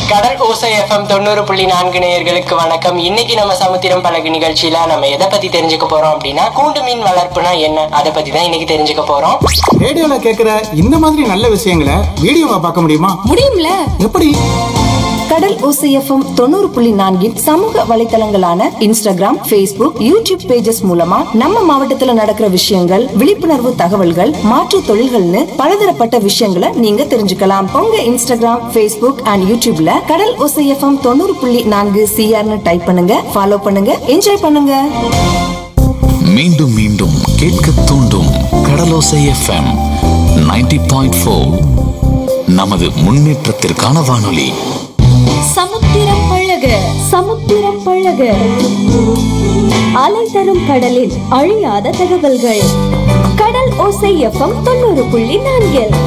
கடல் ஓசை எஃப்எம் தொண்ணூறு புள்ளி நான்கு நேயர்களுக்கு வணக்கம் இன்னைக்கு நம்ம சமுத்திரம் பழகு நிகழ்ச்சியில நம்ம எதை பத்தி தெரிஞ்சுக்க போறோம் அப்படின்னா கூண்டு மீன் வளர்ப்புனா என்ன அதை பத்தி தான் இன்னைக்கு தெரிஞ்சுக்க போறோம் ரேடியோல கேக்குற இந்த மாதிரி நல்ல விஷயங்களை வீடியோவா பார்க்க முடியுமா முடியும்ல எப்படி கடல் ஓசைஎஃப்எம் தொண்ணூறு புள்ளி நான்கின் சமூக வலைத்தளங்களான இன்ஸ்டாகிராம் Facebook யூடியூப் பேஜஸ் மூலமா நம்ம மாவட்டத்துல நடக்கிற விஷயங்கள் விழிப்புணர்வு தகவல்கள் மாற்று தொழில்கள்னு பலதரப்பட்ட விஷயங்களை நீங்க தெரிஞ்சுக்கலாம் உங்க இன்ஸ்டாகிராம் Facebook அண்ட் யூடியூப்ல கடல் ஓசைஎஃப்எம் தொண்ணூறு புள்ளி நான்கு சிஆர்னு டைப் பண்ணுங்க ஃபாலோ பண்ணுங்க என்ஜாய் பண்ணுங்க மீண்டும் மீண்டும் கேட்க தூண்டும் கடலோசை எஃப்எம் 90.4 பாயிண்ட் நமது முன்னேற்றத்திற்கான வானொலி சமுத்திரம் பழக சமுத்திரம் பழக அலை தரும் கடலில் அழியாத தகவல்கள் கடல் ஓசை எஃப்எம் தொண்ணூறு புள்ளி நான்கில்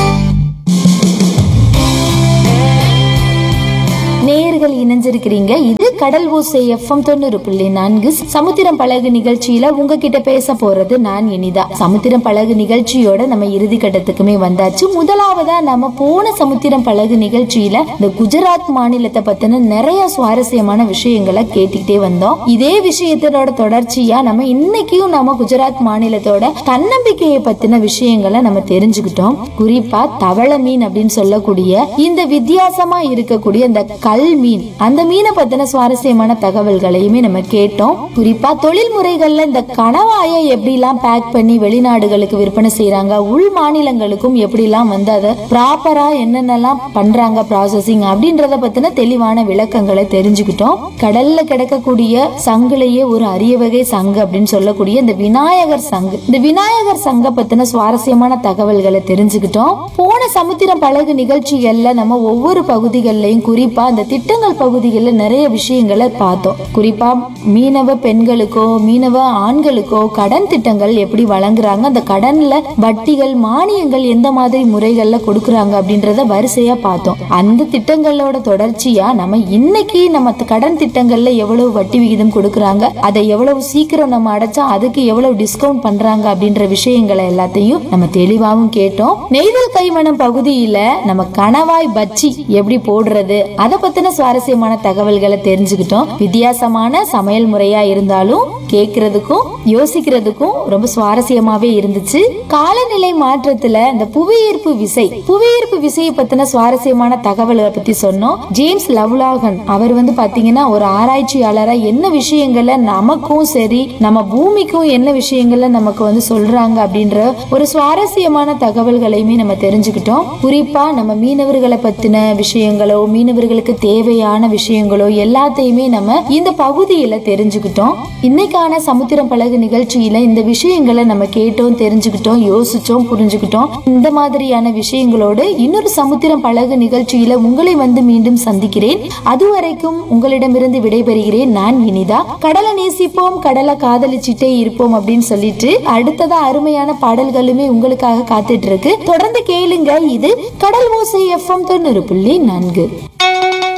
நேயர்கள் இணைஞ்சிருக்கிறீங்க இது கடல் ஓசை எஃப்எம் தொண்ணூறு புள்ளி நான்கு சமுத்திரம் பழகு நிகழ்ச்சியில உங்ககிட்ட பேச போறது நான் இனிதா சமுத்திரம் பழகு நிகழ்ச்சியோட நம்ம இறுதி கட்டத்துக்குமே வந்தாச்சு முதலாவதா நம்ம போன சமுத்திரம் பழகு நிகழ்ச்சியில இந்த குஜராத் மாநிலத்தை பத்தின நிறைய சுவாரஸ்யமான விஷயங்களை கேட்டுக்கிட்டே வந்தோம் இதே விஷயத்தோட தொடர்ச்சியா நம்ம இன்னைக்கும் நம்ம குஜராத் மாநிலத்தோட தன்னம்பிக்கையை பத்தின விஷயங்களை நம்ம தெரிஞ்சுக்கிட்டோம் குறிப்பா தவள மீன் அப்படின்னு சொல்லக்கூடிய இந்த வித்தியாசமா இருக்கக்கூடிய இந்த கல் மீன் அந்த மீனை பத்தின சுவாரஸ்யமான தகவல்களையுமே நம்ம கேட்டோம் குறிப்பா தொழில் முறைகள்ல இந்த கணவாயை எப்படி எல்லாம் பேக் பண்ணி வெளிநாடுகளுக்கு விற்பனை செய்யறாங்க உள் மாநிலங்களுக்கும் எப்படி எல்லாம் வந்து அதை ப்ராப்பரா என்னென்னலாம் பண்றாங்க ப்ராசஸிங் அப்படின்றத பத்தின தெளிவான விளக்கங்களை தெரிஞ்சுக்கிட்டோம் கடல்ல கிடக்கக்கூடிய சங்குலையே ஒரு அரிய வகை சங்கு அப்படின்னு சொல்லக்கூடிய இந்த விநாயகர் சங்கு இந்த விநாயகர் சங்க பத்தின சுவாரஸ்யமான தகவல்களை தெரிஞ்சுக்கிட்டோம் போன சமுத்திரம் பழகு நிகழ்ச்சிகள்ல நம்ம ஒவ்வொரு பகுதிகளிலையும் குறிப்பா இந்த திட்டங்கள் பகுதிகளில் நிறைய விஷயங்களை பார்த்தோம் குறிப்பா மீனவ பெண்களுக்கோ மீனவ ஆண்களுக்கோ கடன் திட்டங்கள் எப்படி வழங்குறாங்க அந்த கடன்ல வட்டிகள் மானியங்கள் எந்த மாதிரி முறைகள்ல கொடுக்கறாங்க அப்படின்றத வரிசையா பார்த்தோம் அந்த திட்டங்களோட தொடர்ச்சியா நம்ம இன்னைக்கு நம்ம த- கடன் திட்டங்கள்ல எவ்வளவு வட்டி விகிதம் கொடுக்கறாங்க அதை எவ்வளவு சீக்கிரம் நம்ம அடைச்சா அதுக்கு எவ்வளவு டிஸ்கவுண்ட் பண்றாங்க அப்படின்ற விஷயங்களை எல்லாத்தையும் நம்ம தெளிவாகவும் கேட்டோம் நெய்தல் கைமணம் பகுதியில நம்ம கணவாய் பச்சி எப்படி போடுறது அதை பத்தின சுவாரஸ்யமான தகவல்களை தெரிஞ்சுக்கிட்டோம் வித்தியாசமான சமையல் முறையா இருந்தாலும் கேக்குறதுக்கும் யோசிக்கிறதுக்கும் ரொம்ப சுவாரஸ்யமாவே இருந்துச்சு காலநிலை மாற்றத்துல இந்த புவியீர்ப்பு விசை புவியீர்ப்பு விசையை பத்தின சுவாரஸ்யமான தகவல்களை பத்தி சொன்னோம் ஜேம்ஸ் லவ்லாகன் அவர் வந்து பாத்தீங்கன்னா ஒரு ஆராய்ச்சியாளரா என்ன விஷயங்களை நமக்கும் சரி நம்ம பூமிக்கும் என்ன விஷயங்களை நமக்கு வந்து சொல்றாங்க அப்படின்ற ஒரு சுவாரஸ்யமான தகவல்களையுமே நம்ம தெரிஞ்சுக்கிட்டோம் குறிப்பா நம்ம மீனவர்களை பத்தின விஷயங்களோ மீனவர்களுக்கு தேவையான விஷயங்களோ எல்லாத்தையுமே நம்ம இந்த பகுதியில தெரிஞ்சுக்கிட்டோம் இன்னைக்கான சமுத்திரம் பழகு நிகழ்ச்சியில இந்த விஷயங்களை நம்ம கேட்டோம் தெரிஞ்சுக்கிட்டோம் யோசிச்சோம் புரிஞ்சுக்கிட்டோம் இந்த மாதிரியான விஷயங்களோடு இன்னொரு சமுத்திரம் பழகு நிகழ்ச்சியில உங்களை வந்து மீண்டும் சந்திக்கிறேன் அதுவரைக்கும் உங்களிடமிருந்து விடைபெறுகிறேன் நான் இனிதா கடலை நேசிப்போம் கடலை காதலிச்சிட்டே இருப்போம் அப்படின்னு சொல்லிட்டு அடுத்ததா அருமையான பாடல்களுமே உங்களுக்காக காத்துட்டு இருக்கு தொடர்ந்து கேளுங்க இது கடல் ஓசை எஃப்எம் தொண்ணூறு புள்ளி நான்கு